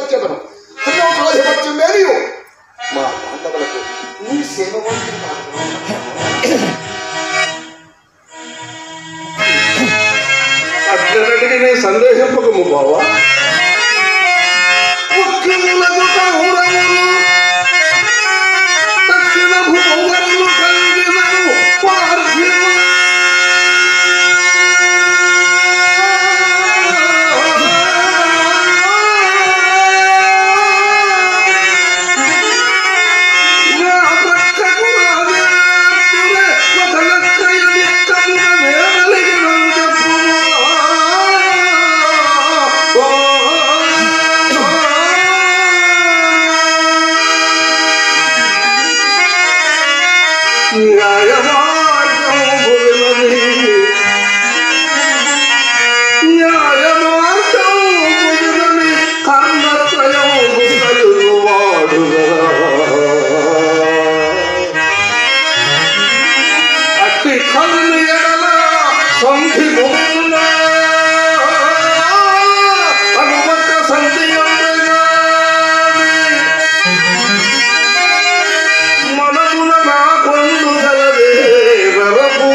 వచ్చేదను త్రిలోకాధిపత్యం మేరియు మా పాండవులకు నీ సేవ వంటి అట్లనటికి నీ సందేహింపకము బావా ముఖ్యములకు కౌరవులు దక్షిణ భూగరులు కలిగినను పార్థివులు. నా ప్రక్కకు రాజేంద్రుడే వదలక్కయ దుఃఖమున మేమలిగినను చెప్పుమా. ఓ న్యాయమార్గములని న్యాయమార్గములని కర్మత్రయము కలుగువాడుగరా. అట్టి కరుని ఎడల సంధి మున్న అనుమత సంధి మనమున నా కొండు గలదే వరపు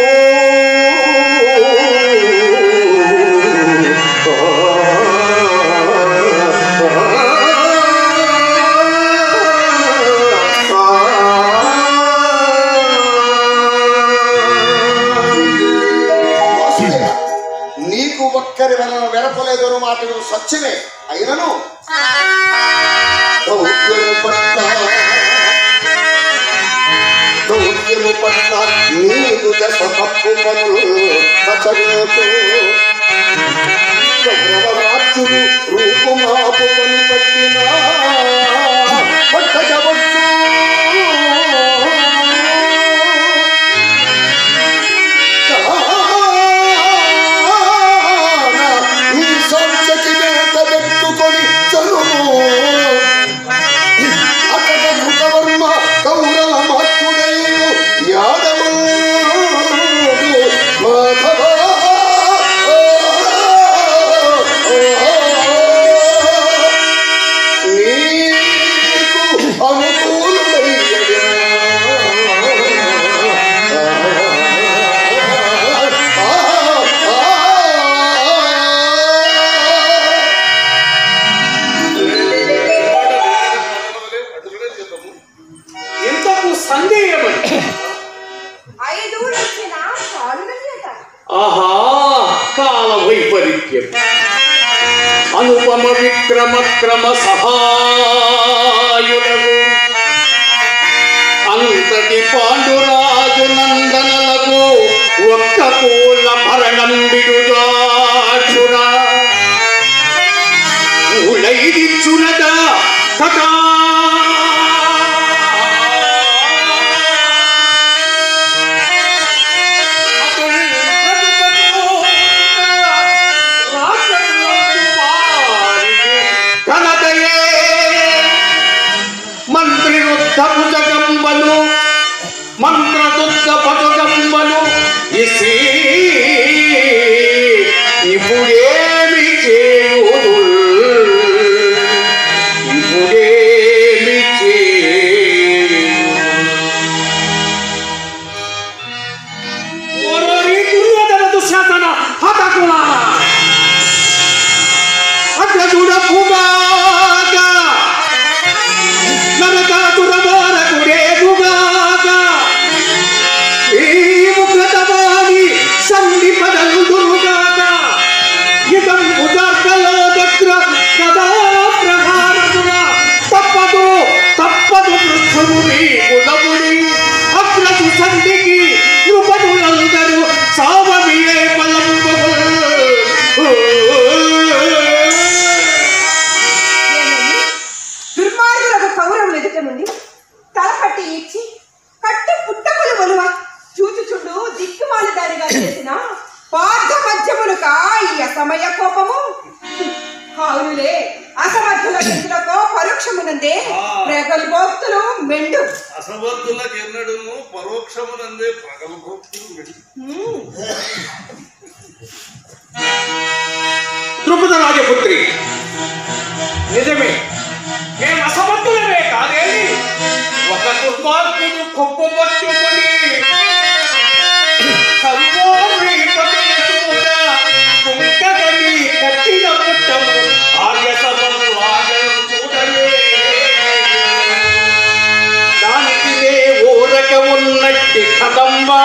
నీకు ఒక్కరి వలన వెరపలేదు అను మాటలు సత్యమే అయినను దౌత్యము పట్ల దౌత్యము పట్ల నీకు దశ తప్పు పనులు సచరేతు గౌరవరాజ్యులు రూపుమాపు పని పట్టిన పట్టజవచ్చు నీ సంచకి వేట పెట్టుకొని చలుము అతడ కృతవర్మ కౌరవ మాత్రుడైన యాదవు మాధవ నీకు ఇంతకు సందేహమని ఐదు వచ్చిన పాలునయ్యట ఆహా కాల వైపరీత్యం అనుపమ విక్రమ క్రమ సహాయులకు అంతటి పాండురాజు నందనలకు ఒక్క పూల భరణం బిడుదాచురా ఊళ్ళైదిచ్చునదా కథా మంత్రి రుద్ధ భుజగంబలు మంత్రదుద్ధ భుజగంబలు ఇసి ఇప్పుడేమి చేయుదు ఇప్పుడేమి చేయుదు ఓరోరి దుర్యోధన దుశ్శాసన హతకులారా అగ్రజుడ భూగాక నరకాతుర మారకుడేగుగాక ఈ ముఖతమాని సంధి పదలు దురుగాక ఇదం ఉదార్కలో దగ్ర గదా ప్రహారముల తప్పదు తప్పదు పృథువు మీ కులముని అగ్రజు సంధికి నృపతులందరూ సావమియే బలంబు ఏమని? దుర్మార్గులకు కౌరవులు ఎదుట నుండి తలపట్టి ఇచ్చి కట్టు పుట్టకులు వలువ చూచుచుండు దిక్కుమాలి దానిగా చేసిన పార్థ మధ్యములుక ఈ అసమయ కోపము అవునులే అసమర్థుల చేతులకో పరోక్షమునందే ప్రగల్భోక్తులు మెండు అసమర్థులకు ఎన్నడూను పరోక్షమునందే ప్రగల్భోక్తులు వెళ్ళు. హ్మ్. ద్రుపద రాజపుత్రి నిజమే మేము అసమర్థులమే కాదేమి ఒక దుర్మార్గుడు కొప్పబట్టుకొని సంపూర్ణీపతిని కూడా కుంకగని కట్టిన పుట్టము ఆర్య సభను ఆగను చూడలే దానికి నే ఊరక ఉన్నట్టి కదంబా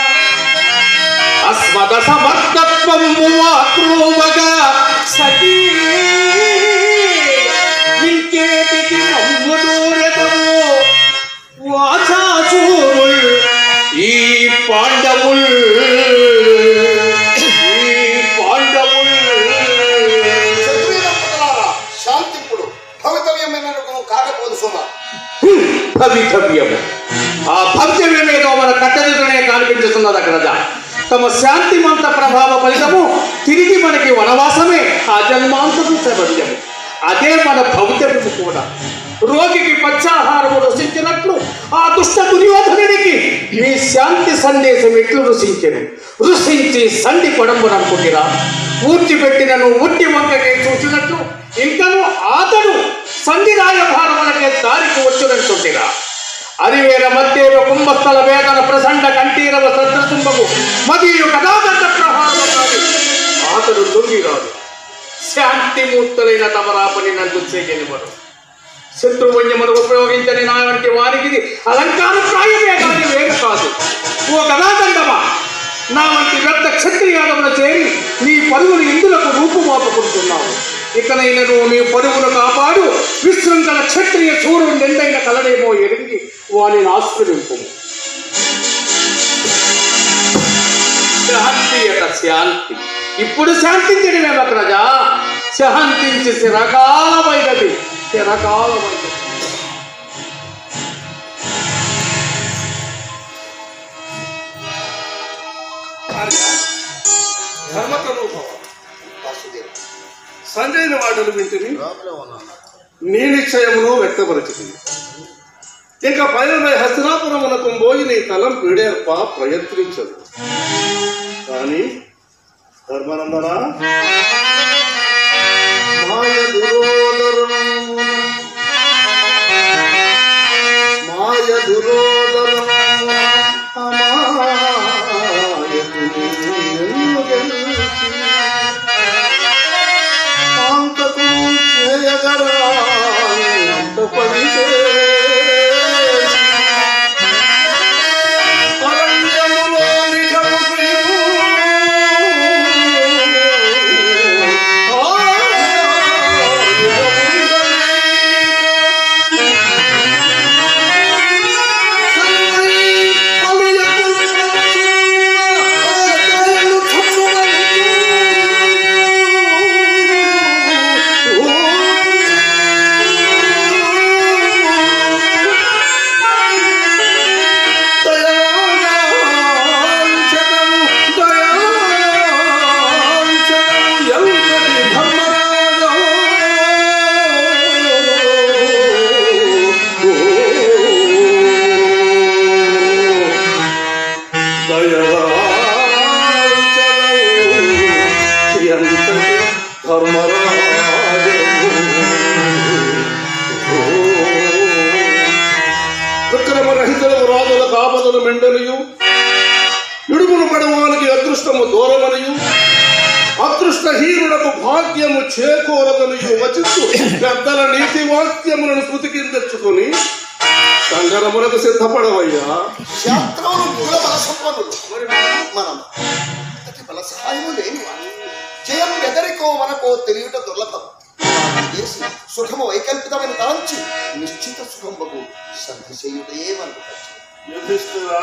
అస్మద సమర్థత్వము వాక్రూవగా సతీ ఇంకేటికి నమ్ముదూరదము వాచాచూరుల్ ఈ పాండవుల్ ఈ పాండవుల్ శత్రువులంపటలారా శాంతింపుడు భవితవ్యమైన కాకపోదు సుమ భవితవ్యము ఆ భవితవ్యమేదో మన కట్టదిటనే కనిపించుతున్నది అక్కడ తమ శాంతిమంత ప్రభావ ఫలితము తిరిగి మనకి వనవాసమే ఆ జన్మాంతము సభ్యము అదే మన భవితవ్యము కూడా రోగికి పచ్చాహారము రుచించినట్లు ఆ దుష్ట దుర్యోధనుడికి మీ శాంతి సందేశం ఎట్లు రుచించెను రుచించి సంధి పడంబుననుకుంటిరా ఊర్చి పెట్టినను ఉట్టి వంకకే చూసినట్లు ఇంకను అతడు సంధి రాయభారములకే దారికి వచ్చునంటుంటిరా అరివేర మధ్యేవ కుంభస్థల వేదన ప్రసండ కంఠీరవ సద్రతుంబకు మదియు కదాగత ప్రహారం కాదు అతడు దొంగిరాడు శాంతిమూర్తులైన తమరాపని నన్ను చేయనివ్వరు శత్రువన్యమును ఉపయోగించని నా వంటి వారికి ఇది అలంకార ప్రాయమే కానీ వేరు కాదు ఓ కథాదండమా నా వంటి వ్యర్థ క్షత్రియాదమున చేరి నీ పరుగులు ఇందులకు రూపుమాపుకుంటున్నావు ఇకనైనా నువ్వు నీ పరుగులు కాపాడు విశృంఖల క్షత్రియ చూడు నిండైన కలడేమో ఎరిగి వారిని ఆశ్రయింపు శాంతి అట శాంతి ఇప్పుడు శాంతించడమే ప్రజా శాంతించి చిరకాలమైనది చిరకాలమైనది ధర్మతనూభవ వాసుదేవ సంజయుని మాటలు వింటిని లోపలే ఉన్నాను నీ నిశ్చయమును వ్యక్తపరిచింది ఇక పైన హస్తినాపురమునకు పోయి నీ తలం పీడేర్ప ప్రయత్నించదు కానీ ధర్మనందన మాయ దురోదరము మాయ దురోదరము అమాయకు నిన్ను గెలిచి అంతకు చేయగరాని అంత పని చేసి అరణ్యములో నిజము ప్రియుడు. ఆ విక్రమ రహితులకు రాజులకు ఆపదలు మెండనియు ఇడుగులు పడవానికి అదృష్టము దూరమనియు అదృష్టహీనులకు భాగ్యము చేకూరదనియు వచిస్తూ పెద్దల నీతి వాక్యములను స్మృతి కింద తెచ్చుకొని సంగరములకు సిద్ధపడవయ్యా శాస్త్రములు మూల బల సంపన్నులు మరి మనం అంతటి బల సహాయము లేని వాడు జయం ఎదరికో మనకో తెలియట దుర్లభం చేసి సుఖము వైకల్పితమైన తలంచి నిశ్చిత సుఖంబకు సంధి చేయుటే మనకు కష్టం. యుధిష్ఠిరా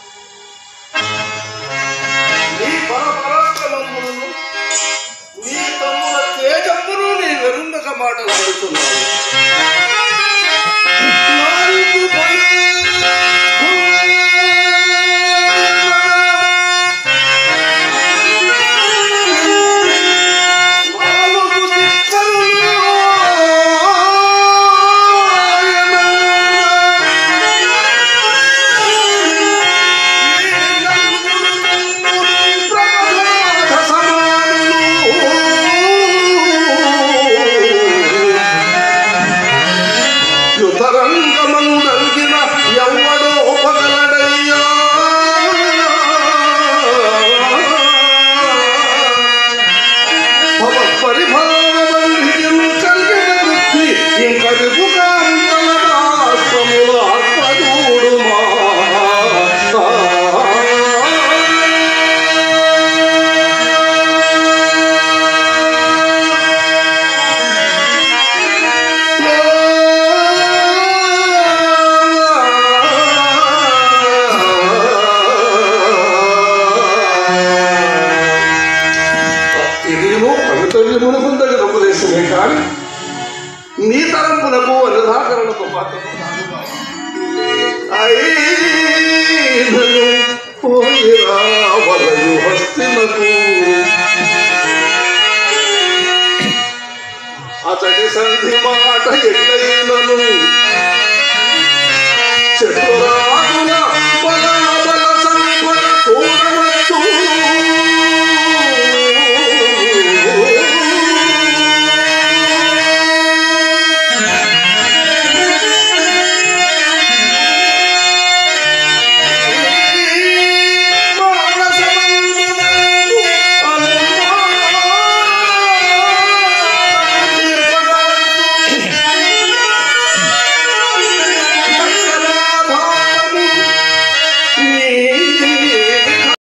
నీ పరపరాక్రమములను నీ తమ్ముల తేజమ్మును నీ వెరుండక మాటలు పడుతున్నావు నాలుగు పై